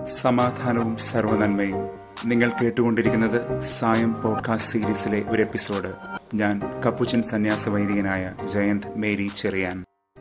സമാധാനവും സർവനന്മയും നിങ്ങൾ കേട്ടുകൊണ്ടിരിക്കുന്നത് സായം പോഡ്കാസ്റ്റ് സീരീസിലെ ഒരു എപ്പിസോഡ് ഞാൻ കപ്പുച്ചൻ സന്യാസ വൈദികനായ ജയന്ത് മേരി ചെറിയാൻ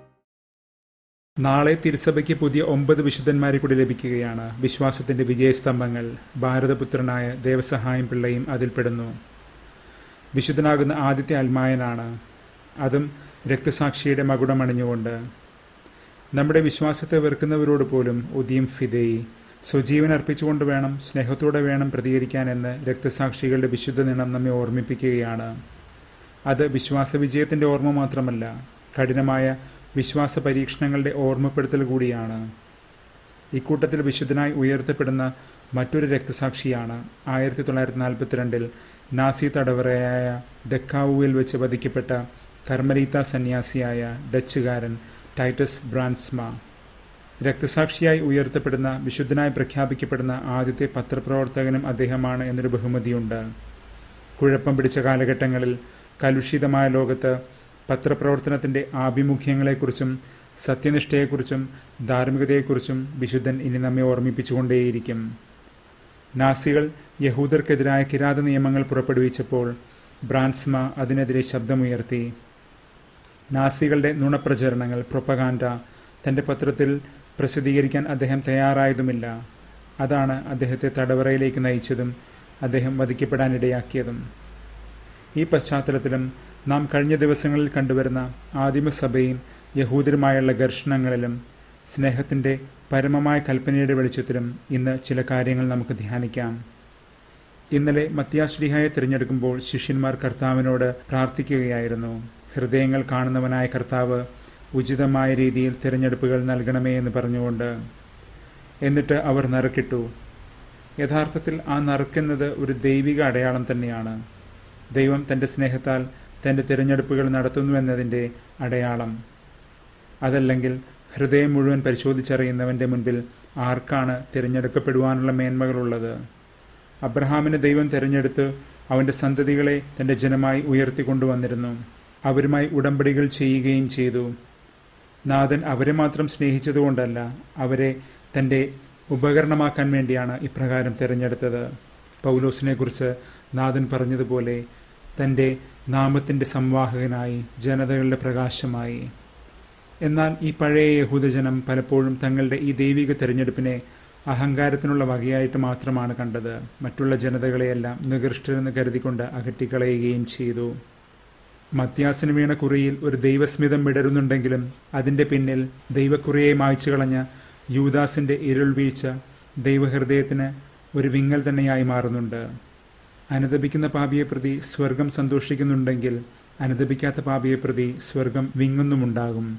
നാളെ തിരുസഭയ്ക്ക് പുതിയ ഒമ്പത് വിശുദ്ധന്മാരെ കൂടി ലഭിക്കുകയാണ് വിശ്വാസത്തിന്റെ വിജയസ്തംഭങ്ങൾ ഭാരതപുത്രനായ ദേവസഹായം പിള്ളയും അതിൽപ്പെടുന്നു വിശുദ്ധനാകുന്ന ആദ്യത്തെ അൽമായനാണ് അതും രക്തസാക്ഷിയുടെ മകുടമണിഞ്ഞുകൊണ്ട് നമ്മുടെ വിശ്വാസത്തെ വെറുക്കുന്നവരോട് പോലും ഉദയം ഫിദേയി സ്വജീവൻ അർപ്പിച്ചുകൊണ്ട് വേണം സ്നേഹത്തോടെ വേണം പ്രതികരിക്കാനെന്ന് രക്തസാക്ഷികളുടെ വിശുദ്ധ നിണം നമ്മെ ഓർമ്മിപ്പിക്കുകയാണ് അത് വിശ്വാസ വിജയത്തിന്റെ ഓർമ്മ മാത്രമല്ല കഠിനമായ വിശ്വാസ പരീക്ഷണങ്ങളുടെ ഓർമ്മപ്പെടുത്തൽ കൂടിയാണ് ഇക്കൂട്ടത്തിൽ വിശുദ്ധനായി ഉയർത്തപ്പെടുന്ന മറ്റൊരു രക്തസാക്ഷിയാണ് ആയിരത്തി തൊള്ളായിരത്തി നാൽപ്പത്തിരണ്ടിൽ നാസി തടവറയായ ഡെക്കാവുവിൽ വെച്ച് വധിക്കപ്പെട്ട കർമ്മരീത്ത സന്യാസിയായ ഡച്ചുകാരൻ ടൈറ്റസ് ബ്രാൻസ്മ രക്തസാക്ഷിയായി ഉയർത്തപ്പെടുന്ന വിശുദ്ധനായി പ്രഖ്യാപിക്കപ്പെടുന്ന ആദ്യത്തെ പത്രപ്രവർത്തകനും അദ്ദേഹമാണ് എന്നൊരു ബഹുമതിയുണ്ട് കുഴപ്പം പിടിച്ച കാലഘട്ടങ്ങളിൽ കലുഷിതമായ ലോകത്ത് പത്രപ്രവർത്തനത്തിന്റെ ആഭിമുഖ്യങ്ങളെക്കുറിച്ചും സത്യനിഷ്ഠയെക്കുറിച്ചും ധാർമ്മികതയെക്കുറിച്ചും വിശുദ്ധൻ ഇനി നമ്മെ ഓർമ്മിപ്പിച്ചുകൊണ്ടേയിരിക്കും നാസികൾ യഹൂദർക്കെതിരായ കിരാത നിയമങ്ങൾ പുറപ്പെടുവിച്ചപ്പോൾ ബ്രാൻസ്മ അതിനെതിരെ ശബ്ദമുയർത്തി നാസികളുടെ നുണപ്രചരണങ്ങൾ പ്രൊപ്പഗാൻഡ തന്റെ പത്രത്തിൽ പ്രസിദ്ധീകരിക്കാൻ അദ്ദേഹം തയ്യാറായതുമില്ല അതാണ് അദ്ദേഹത്തെ തടവറയിലേക്ക് നയിച്ചതും അദ്ദേഹം വധിക്കപ്പെടാനിടയാക്കിയതും ഈ പശ്ചാത്തലത്തിലും നാം കഴിഞ്ഞ ദിവസങ്ങളിൽ കണ്ടുവരുന്ന ആദിമസഭയും യഹൂദരുമായുള്ള ഘർഷണങ്ങളിലും സ്നേഹത്തിന്റെ പരമമായ കൽപ്പനയുടെ വെളിച്ചത്തിലും ഇന്ന് ചില കാര്യങ്ങൾ നമുക്ക് ധ്യാനിക്കാം ഇന്നലെ മത്യാശ്ലിഹായെ തിരഞ്ഞെടുക്കുമ്പോൾ ശിഷ്യന്മാർ കർത്താവിനോട് പ്രാർത്ഥിക്കുകയായിരുന്നു ഹൃദയങ്ങൾ കാണുന്നവനായ കർത്താവ് ഉചിതമായ രീതിയിൽ തിരഞ്ഞെടുപ്പുകൾ നൽകണമേ എന്ന് പറഞ്ഞുകൊണ്ട് എന്നിട്ട് അവർ നറുക്കിട്ടു യഥാർത്ഥത്തിൽ ആ നറുക്കുന്നത് ഒരു ദൈവിക അടയാളം തന്നെയാണ് ദൈവം തന്റെ സ്നേഹത്താൽ തന്റെ തിരഞ്ഞെടുപ്പുകൾ നടത്തുന്നുവെന്നതിൻ്റെ അടയാളം അതല്ലെങ്കിൽ ഹൃദയം മുഴുവൻ പരിശോധിച്ചറിയുന്നവന്റെ മുൻപിൽ ആർക്കാണ് തിരഞ്ഞെടുക്കപ്പെടുവാനുള്ള മേന്മകളുള്ളത് അബ്രഹാമിന് ദൈവം തിരഞ്ഞെടുത്ത് അവന്റെ സന്തതികളെ തന്റെ ജനമായി ഉയർത്തിക്കൊണ്ടുവന്നിരുന്നു അവരുമായി ഉടമ്പടികൾ ചെയ്യുകയും ചെയ്തു നാഥൻ അവരെ മാത്രം സ്നേഹിച്ചതുകൊണ്ടല്ല അവരെ തന്റെ ഉപകരണമാക്കാൻ വേണ്ടിയാണ് ഇപ്രകാരം തിരഞ്ഞെടുത്തത് പൗലോസിനെ കുറിച്ച് നാഥൻ പറഞ്ഞതുപോലെ തന്റെ നാമത്തിന്റെ സംവാഹകനായി ജനതകളുടെ പ്രകാശമായി എന്നാൽ ഈ പഴയ യഹൂദജനം പലപ്പോഴും തങ്ങളുടെ ഈ ദൈവിക തെരഞ്ഞെടുപ്പിനെ അഹങ്കാരത്തിനുള്ള വകയായിട്ട് മാത്രമാണ് കണ്ടത് മറ്റുള്ള ജനതകളെയെല്ലാം നികൃഷ്ടരെന്ന് കരുതിക്കൊണ്ട് അകറ്റിക്കളയുകയും ചെയ്തു മത്യാസിന് വീണ കുറിയിൽ ഒരു ദൈവസ്മിതം വിടരുന്നുണ്ടെങ്കിലും അതിന്റെ പിന്നിൽ ദൈവക്കുറിയെ മായ്ച്ചു കളഞ്ഞ യൂദാസിന്റെ ഇരുൾ വീഴ്ച ദൈവഹൃദയത്തിന് ഒരു വിങ്ങൽ തന്നെയായി മാറുന്നുണ്ട് അനുദപിക്കുന്ന പാപിയെ പ്രതി സ്വർഗം സന്തോഷിക്കുന്നുണ്ടെങ്കിൽ അനുദപിക്കാത്ത പാപിയെ പ്രതി സ്വർഗം വിങ്ങുന്നുമുണ്ടാകും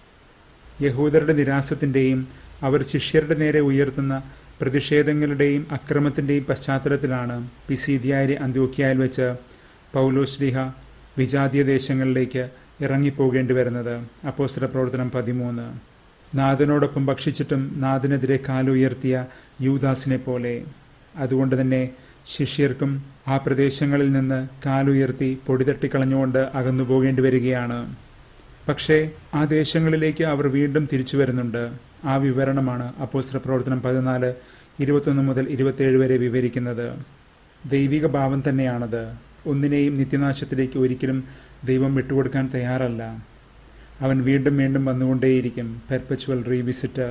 യഹൂദരുടെ നിരാസത്തിന്റെയും അവർ ശിഷ്യരുടെ നേരെ ഉയർത്തുന്ന പ്രതിഷേധങ്ങളുടെയും അക്രമത്തിന്റെയും പശ്ചാത്തലത്തിലാണ് പിസീദിയാരി അന്ത്യോക്കിയായിൽ വെച്ച് പൗലോശ്ലിഹ വിജാതീയ ദേശങ്ങളിലേക്ക് ഇറങ്ങിപ്പോകേണ്ടി വരുന്നത് അപ്പോസ്തല പ്രവർത്തനം പതിമൂന്ന് നാഥനോടൊപ്പം ഭക്ഷിച്ചിട്ടും നാഥനെതിരെ കാലുയർത്തിയ യൂദാസിനെ പോലെ അതുകൊണ്ട് തന്നെ ശിഷ്യർക്കും ആ പ്രദേശങ്ങളിൽ നിന്ന് കാലുയർത്തി പൊടിതട്ടിക്കളഞ്ഞുകൊണ്ട് അകന്നു പോകേണ്ടി വരികയാണ് പക്ഷേ ആ ദേശങ്ങളിലേക്ക് അവർ വീണ്ടും തിരിച്ചു വരുന്നുണ്ട് ആ വിവരണമാണ് അപ്പോസ്ത്ര പ്രവർത്തനം പതിനാല് ഇരുപത്തൊന്ന് മുതൽ ഇരുപത്തിയേഴ് വരെ വിവരിക്കുന്നത് ദൈവിക ഭാവം തന്നെയാണത് ഒന്നിനെയും നിത്യനാശത്തിലേക്ക് ഒരിക്കലും ദൈവം വിട്ടുകൊടുക്കാൻ തയ്യാറല്ല അവൻ വീണ്ടും വീണ്ടും വന്നുകൊണ്ടേയിരിക്കും പെർപ്പച്വൽ റീവിസിറ്റ്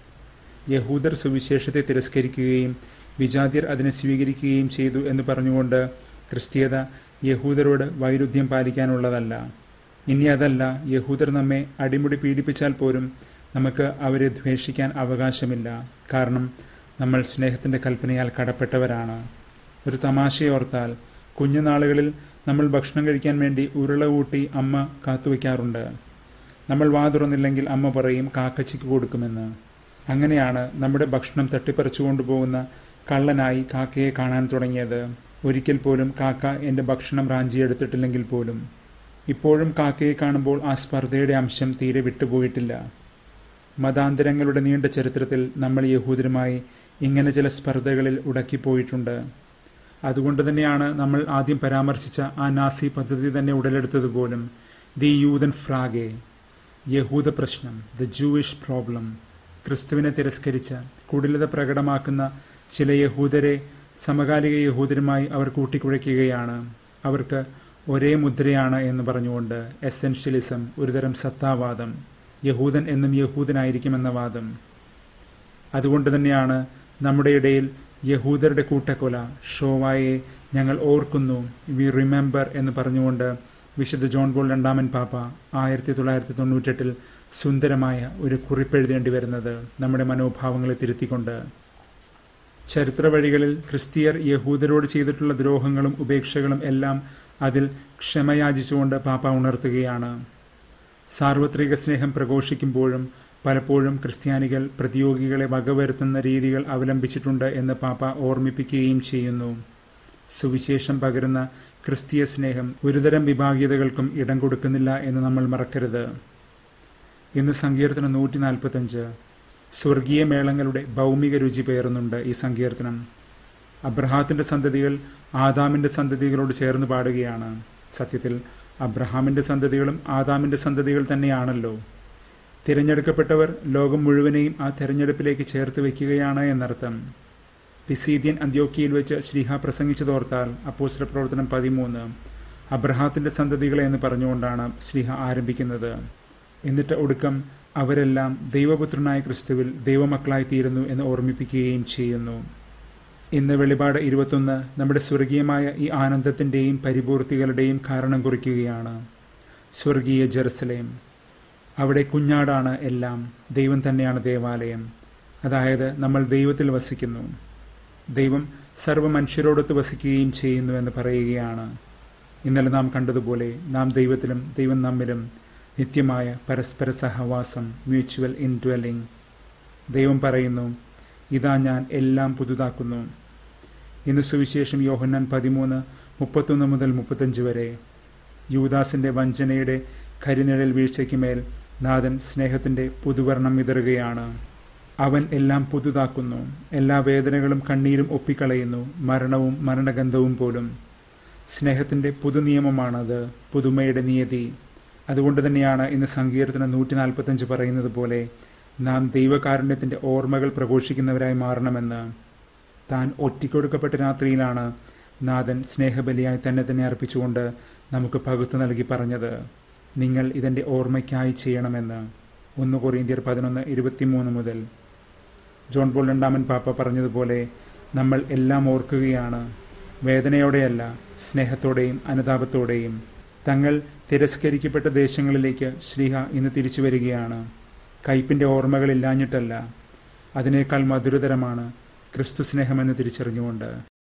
യഹൂദർ സുവിശേഷത്തെ തിരസ്കരിക്കുകയും വിജാതിയർ അതിനെ സ്വീകരിക്കുകയും ചെയ്തു എന്ന് പറഞ്ഞുകൊണ്ട് ക്രിസ്തീയത യഹൂദരോട് വൈരുദ്ധ്യം പാലിക്കാനുള്ളതല്ല ഇനി അതല്ല യഹൂദർ നമ്മെ അടിമുടി പീഡിപ്പിച്ചാൽ പോലും നമുക്ക് അവരെ ദ്വേഷിക്കാൻ അവകാശമില്ല കാരണം നമ്മൾ സ്നേഹത്തിന്റെ കൽപ്പനയാൽ കടപ്പെട്ടവരാണ് ഒരു തമാശയോർത്താൽ കുഞ്ഞുനാളുകളിൽ നമ്മൾ ഭക്ഷണം കഴിക്കാൻ വേണ്ടി ഉരുള കൂട്ടി അമ്മ കാത്തുവയ്ക്കാറുണ്ട് നമ്മൾ വാ തുറന്നില്ലെങ്കിൽ അമ്മ പറയും കാക്കച്ചിക്ക് കൊടുക്കുമെന്ന് അങ്ങനെയാണ് നമ്മുടെ ഭക്ഷണം തട്ടിപ്പറിച്ചു കൊണ്ടുപോകുന്ന കള്ളനായി കാക്കയെ കാണാൻ തുടങ്ങിയത് ഒരിക്കൽ പോലും കാക്ക എൻ്റെ ഭക്ഷണം റാഞ്ചിയെടുത്തിട്ടില്ലെങ്കിൽ പോലും ഇപ്പോഴും കാക്കയെ കാണുമ്പോൾ ആ സ്പർദ്ധയുടെ അംശം തീരെ വിട്ടുപോയിട്ടില്ല മതാന്തരങ്ങളുടെ നീണ്ട ചരിത്രത്തിൽ നമ്മൾ യഹൂദരുമായി ഇങ്ങനെ ചില സ്പർദ്ധകളിൽ ഉടക്കിപ്പോയിട്ടുണ്ട് അതുകൊണ്ട് തന്നെയാണ് നമ്മൾ ആദ്യം പരാമർശിച്ച ആ നാസി പദ്ധതി തന്നെ ഉടലെടുത്തത് പോലും ദി യൂതൻ ഫ്രാഗെ യഹൂദ പ്രശ്നം ദ ജൂയിഷ് പ്രോബ്ലം ക്രിസ്തുവിനെ തിരസ്കരിച്ച കുടിലത പ്രകടമാക്കുന്ന ചില യഹൂദരെ സമകാലിക യഹൂദരുമായി അവർ കൂട്ടിക്കുഴയ്ക്കുകയാണ് അവർക്ക് ഒരേ മുദ്രയാണ് എന്ന് പറഞ്ഞുകൊണ്ട് എസെൻഷ്യലിസം ഒരുതരം സത്താവാദം യഹൂദൻ എന്നും യഹൂദനായിരിക്കുമെന്ന വാദം അതുകൊണ്ട് തന്നെയാണ് നമ്മുടെ ഇടയിൽ യഹൂദരുടെ കൂട്ടക്കൊല ഷോവായെ ഞങ്ങൾ ഓർക്കുന്നു വി റിമെമ്പർ എന്ന് പറഞ്ഞുകൊണ്ട് വിശുദ്ധ ജോൺ ബോൾ രണ്ടാമൻ പാപ്പ ആയിരത്തി തൊള്ളായിരത്തി തൊണ്ണൂറ്റെട്ടിൽ സുന്ദരമായ ഒരു കുറിപ്പെഴുതേണ്ടി വരുന്നത് നമ്മുടെ മനോഭാവങ്ങളെ തിരുത്തിക്കൊണ്ട് ചരിത്ര വഴികളിൽ ക്രിസ്തീയർ യഹൂദരോട് ചെയ്തിട്ടുള്ള ദ്രോഹങ്ങളും ഉപേക്ഷകളും എല്ലാം അതിൽ ക്ഷമയാചിച്ചുകൊണ്ട് പാപ്പ ഉണർത്തുകയാണ് സാർവത്രിക സ്നേഹം പ്രഘോഷിക്കുമ്പോഴും പലപ്പോഴും ക്രിസ്ത്യാനികൾ പ്രതിയോഗികളെ വകവരുത്തുന്ന രീതികൾ അവലംബിച്ചിട്ടുണ്ട് എന്ന് പാപ്പ ഓർമ്മിപ്പിക്കുകയും ചെയ്യുന്നു സുവിശേഷം പകരുന്ന ക്രിസ്തീയ സ്നേഹം ഒരുതരം വിഭാഗീയതകൾക്കും ഇടം കൊടുക്കുന്നില്ല എന്ന് നമ്മൾ മറക്കരുത് ഇന്ന് സങ്കീർത്തനം നൂറ്റി നാൽപ്പത്തഞ്ച് സ്വർഗീയ മേളങ്ങളുടെ ഭൗമിക രുചി പേറുന്നുണ്ട് ഈ സങ്കീർത്തനം അബ്രഹാത്തിന്റെ സന്തതികൾ ആദാമിന്റെ സന്തതികളോട് ചേർന്ന് പാടുകയാണ് സത്യത്തിൽ അബ്രഹാമിന്റെ സന്തതികളും ആദാമിന്റെ സന്തതികൾ തന്നെയാണല്ലോ തിരഞ്ഞെടുക്കപ്പെട്ടവർ ലോകം മുഴുവനെയും ആ തെരഞ്ഞെടുപ്പിലേക്ക് ചേർത്ത് വയ്ക്കുകയാണ് എന്നർത്ഥം പിസീദിയൻ അന്ത്യോക്കിയിൽ വെച്ച് ശ്രീഹ പ്രസംഗിച്ചതോർത്താൽ അപ്പോസ്റ്റർ പ്രവർത്തനം പതിമൂന്ന് അബ്രഹാത്തിന്റെ സന്തതികളെ എന്ന് പറഞ്ഞുകൊണ്ടാണ് ശ്രീഹ ആരംഭിക്കുന്നത് എന്നിട്ട് ഒടുക്കം അവരെല്ലാം ദൈവപുത്രനായ ക്രിസ്തുവിൽ ദൈവമക്കളായി തീരുന്നു എന്ന് ഓർമ്മിപ്പിക്കുകയും ചെയ്യുന്നു ഇന്ന് വെളിപാട് ഇരുപത്തൊന്ന് നമ്മുടെ സ്വർഗീയമായ ഈ ആനന്ദത്തിൻ്റെയും പരിപൂർത്തികളുടെയും കാരണം കുറിക്കുകയാണ് സ്വർഗീയ ജെറുസലേം അവിടെ കുഞ്ഞാടാണ് എല്ലാം ദൈവം തന്നെയാണ് ദേവാലയം അതായത് നമ്മൾ ദൈവത്തിൽ വസിക്കുന്നു ദൈവം സർവ്വ മനുഷ്യരോടൊത്ത് വസിക്കുകയും ചെയ്യുന്നു എന്ന് പറയുകയാണ് ഇന്നലെ നാം കണ്ടതുപോലെ നാം ദൈവത്തിലും ദൈവം നമ്മിലും നിത്യമായ പരസ്പര സഹവാസം മ്യൂച്വൽ ഇൻഡ്വെല്ലിംഗ് ദൈവം പറയുന്നു ഇതാ ഞാൻ എല്ലാം പുതുതാക്കുന്നു ഇന്ന് സുവിശേഷം യോഹന്നാൻ പതിമൂന്ന് മുപ്പത്തൊന്ന് മുതൽ മുപ്പത്തഞ്ച് വരെ യൂദാസിന്റെ വഞ്ചനയുടെ കരിനിഴൽ വീഴ്ചയ്ക്ക് മേൽ നാഥൻ സ്നേഹത്തിന്റെ പുതുവർണം വിതറുകയാണ് അവൻ എല്ലാം പുതുതാക്കുന്നു എല്ലാ വേദനകളും കണ്ണീരും ഒപ്പിക്കളയുന്നു മരണവും മരണഗന്ധവും പോലും സ്നേഹത്തിന്റെ പുതുനിയമമാണത് പുതുമയുടെ നിയതി അതുകൊണ്ട് തന്നെയാണ് ഇന്ന് സങ്കീർത്തനം നൂറ്റി നാൽപ്പത്തഞ്ച് പറയുന്നത് പോലെ നാം ദൈവകാരുണ്യത്തിന്റെ ഓർമ്മകൾ പ്രഘോഷിക്കുന്നവരായി മാറണമെന്ന് താൻ ഒറ്റിക്കൊടുക്കപ്പെട്ട രാത്രിയിലാണ് നാഥൻ സ്നേഹബലിയായി തന്നെ തന്നെ അർപ്പിച്ചുകൊണ്ട് നമുക്ക് പകുത്തു നൽകി പറഞ്ഞത് നിങ്ങൾ ഇതിൻ്റെ ഓർമ്മയ്ക്കായി ചെയ്യണമെന്ന് ഒന്ന് കൊറിയന്ത്യർ പതിനൊന്ന് ഇരുപത്തിമൂന്ന് മുതൽ ജോൺ പോൾ രണ്ടാമൻ പാപ്പ പറഞ്ഞതുപോലെ നമ്മൾ എല്ലാം ഓർക്കുകയാണ് വേദനയോടെയല്ല സ്നേഹത്തോടെയും അനുതാപത്തോടെയും തങ്ങൾ തിരസ്കരിക്കപ്പെട്ട ദേശങ്ങളിലേക്ക് ശ്രീഹ ഇന്ന് തിരിച്ചു വരികയാണ് കയ്പിൻ്റെ ഓർമ്മകളില്ലാഞ്ഞിട്ടല്ല അതിനേക്കാൾ മധുരതരമാണ് ക്രിസ്തു സ്നേഹമെന്ന് തിരിച്ചറിഞ്ഞുകൊണ്ട്